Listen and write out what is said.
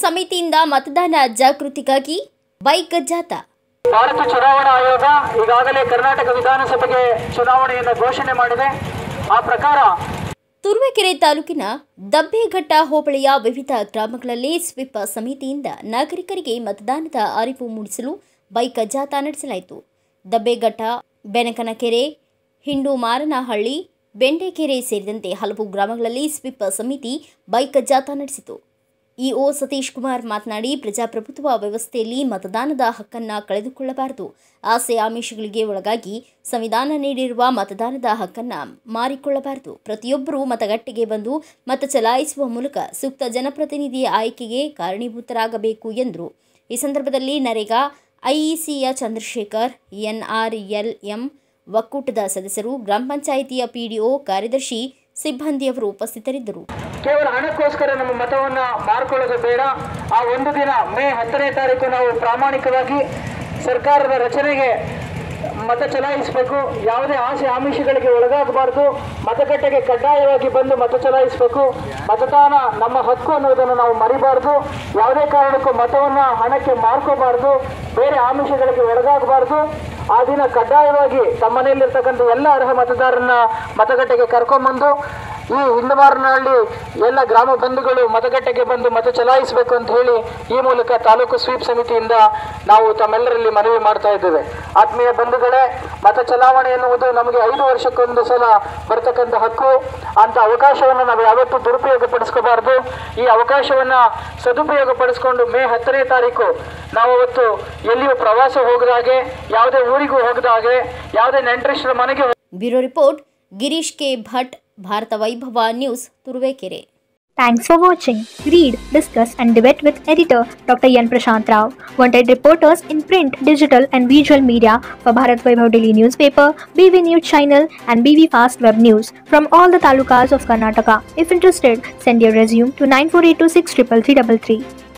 ಸಮಿತಿಯಿಂದ ಮತದಾನ ಜಾಗೃತಿಗಾಗಿ ಬೈಕ್ ಜಾಥಾ ಭಾರತ ಚುನಾವಣಾ ಆಯೋಗ ಈಗಾಗಲೇ ಕರ್ನಾಟಕ ವಿಧಾನಸಭೆಗೆ ಚುನಾವಣೆಯನ್ನು ಘೋಷಣೆ ಮಾಡಿದೆ ಆ ಪ್ರಕಾರ ತುರುವೇಕೆರೆ ತಾಲೂಕಿನ ದಬ್ಬೆಘಟ್ಟ ಹೋಬಳಿಯ ವಿವಿಧ ಗ್ರಾಮಗಳಲ್ಲಿ ಸ್ವಿಪ್ ಸಮಿತಿಯಿಂದ ನಾಗರಿಕರಿಗೆ ಮತದಾನದ ಅರಿವು ಮೂಡಿಸಲು ಬೈಕ್ ಜಾಥಾ ನಡೆಸಲಾಯಿತು ದಬ್ಬೆಘಟ್ಟ ಬೆನಕನಕೆರೆ ಹಿಂಡು ಮಾರನಹಳ್ಳಿ ಬೆಂಡೆಕೆರೆ ಸೇರಿದಂತೆ ಹಲವು ಗ್ರಾಮಗಳಲ್ಲಿ ಸ್ವಿಪ್ ಸಮಿತಿ ಬೈಕ್ ಜಾಥಾ ನಡೆಸಿತು ಇಒ ಸತೀಶ್ ಕುಮಾರ್ ಮಾತನಾಡಿ ಪ್ರಜಾಪ್ರಭುತ್ವ ವ್ಯವಸ್ಥೆಯಲ್ಲಿ ಮತದಾನದ ಹಕ್ಕನ್ನು ಕಳೆದುಕೊಳ್ಳಬಾರದು ಆಸೆ ಆಮಿಷಗಳಿಗೆ ಒಳಗಾಗಿ ಸಂವಿಧಾನ ನೀಡಿರುವ ಮತದಾನದ ಹಕ್ಕನ್ನು ಮಾರಿಕೊಳ್ಳಬಾರದು ಪ್ರತಿಯೊಬ್ಬರೂ ಮತಗಟ್ಟೆಗೆ ಬಂದು ಮತ ಚಲಾಯಿಸುವ ಮೂಲಕ ಸೂಕ್ತ ಜನಪ್ರತಿನಿಧಿಯ ಆಯ್ಕೆಗೆ ಕಾರಣೀಭೂತರಾಗಬೇಕು ಎಂದರು ಈ ಸಂದರ್ಭದಲ್ಲಿ ನರೇಗಾ ಐಇಸಿಯ ಚಂದ್ರಶೇಖರ್ ಎನ್ಆರ್ಎಲ್ಎಂ ಒಕ್ಕೂಟದ ಸದಸ್ಯರು ಗ್ರಾಮ ಪಂಚಾಯಿತಿಯ ಪಿಡಿಒ ಕಾರ್ಯದರ್ಶಿ ಸಿಬ್ಬಂದಿಯವರು ಉಪಸ್ಥಿತರಿದ್ದರು ಕೇವಲ ಹಣಕ್ಕೋಸ್ಕರ ನಮ್ಮ ಮತವನ್ನ ಮಾರ್ಕೊಳ್ಳೋದು ಬೇಡ ಆ ಒಂದು ದಿನ ಮೇ ಹತ್ತನೇ ತಾರೀಕು ನಾವು ಪ್ರಾಮಾಣಿಕವಾಗಿ ಸರ್ಕಾರದ ರಚನೆಗೆ ಮತ ಚಲಾಯಿಸಬೇಕು ಯಾವುದೇ ಆಸೆ ಆಮಿಷಗಳಿಗೆ ಒಳಗಾಗಬಾರ್ದು ಮತಗಟ್ಟೆಗೆ ಕಡ್ಡಾಯವಾಗಿ ಬಂದು ಮತ ಚಲಾಯಿಸಬೇಕು ಮತದಾನ ನಮ್ಮ ಹಕ್ಕು ಅನ್ನೋದನ್ನು ನಾವು ಮರಿಬಾರ್ದು ಯಾವುದೇ ಕಾರಣಕ್ಕೂ ಮತವನ್ನ ಹಣಕ್ಕೆ ಮಾರ್ಕೋಬಾರ್ದು ಬೇರೆ ಆಮಿಷಗಳಿಗೆ ಒಳಗಾಗಬಾರ್ದು ಆ ದಿನ ಕಡ್ಡಾಯವಾಗಿ ತಮ್ಮ ಮನೆಯಲ್ಲಿರ್ತಕ್ಕಂಥ ಎಲ್ಲ ಅರ್ಹ ಮತದಾರರನ್ನ ಮತಗಟ್ಟೆಗೆ ಕರ್ಕೊಂಡ್ಬಂದು ಈ ಹಿಂದಮಾರನಹಳ್ಳಿ ಎಲ್ಲ ಗ್ರಾಮ ಬಂಧುಗಳು ಮತಗಟ್ಟೆಗೆ ಬಂದು ಮತ ಚಲಾಯಿಸಬೇಕು ಅಂತ ಹೇಳಿ ಈ ಮೂಲಕ ತಾಲೂಕು ಸ್ವೀಪ್ ಸಮಿತಿಯಿಂದ ನಾವು ತಮ್ಮೆಲ್ಲರಲ್ಲಿ ಮನವಿ ಮಾಡ್ತಾ ಇದ್ದೇವೆ ಆತ್ಮೀಯ ಬಂಧುಗಳೇ ಮತ ಚಲಾವಣೆ ಎನ್ನುವುದು ನಮಗೆ ಐದು ವರ್ಷಕ್ಕೊಂದು ಸಲ ಬರ್ತಕ್ಕಂಥ ಹಕ್ಕು ಅಂತ ಅವಕಾಶವನ್ನು ನಾವು ಯಾವತ್ತೂ ದುರುಪಯೋಗ ಪಡಿಸ್ಕೋಬಾರ್ದು ಈ ಅವಕಾಶವನ್ನ ಸದುಪಯೋಗ ಪಡಿಸ್ಕೊಂಡು ಮೇ ಹತ್ತನೇ ತಾರೀಕು ನಾವು ಅವತ್ತು ಎಲ್ಲಿಯೂ ಪ್ರವಾಸ ಹೋಗದ ಹಾಗೆ ಯಾವುದೇ ಊರಿಗೂ ಹೋಗದ ಹಾಗೆ ಯಾವುದೇ ನೆಂಟರಿಷ್ಟರ ಮನೆಗೆ bureau report Girish K Bhat Bharata Vaibhava news Turuvekere Thanks for watching. Read, discuss, and debate with editor Dr. Yan Prashant Rao. Wanted reporters in print, digital, and visual media for Bharat Vaibhav Daily newspaper, BV News channel, and BV Fast Web News from all the talukas of Karnataka. If interested, send your resume to 9482633333.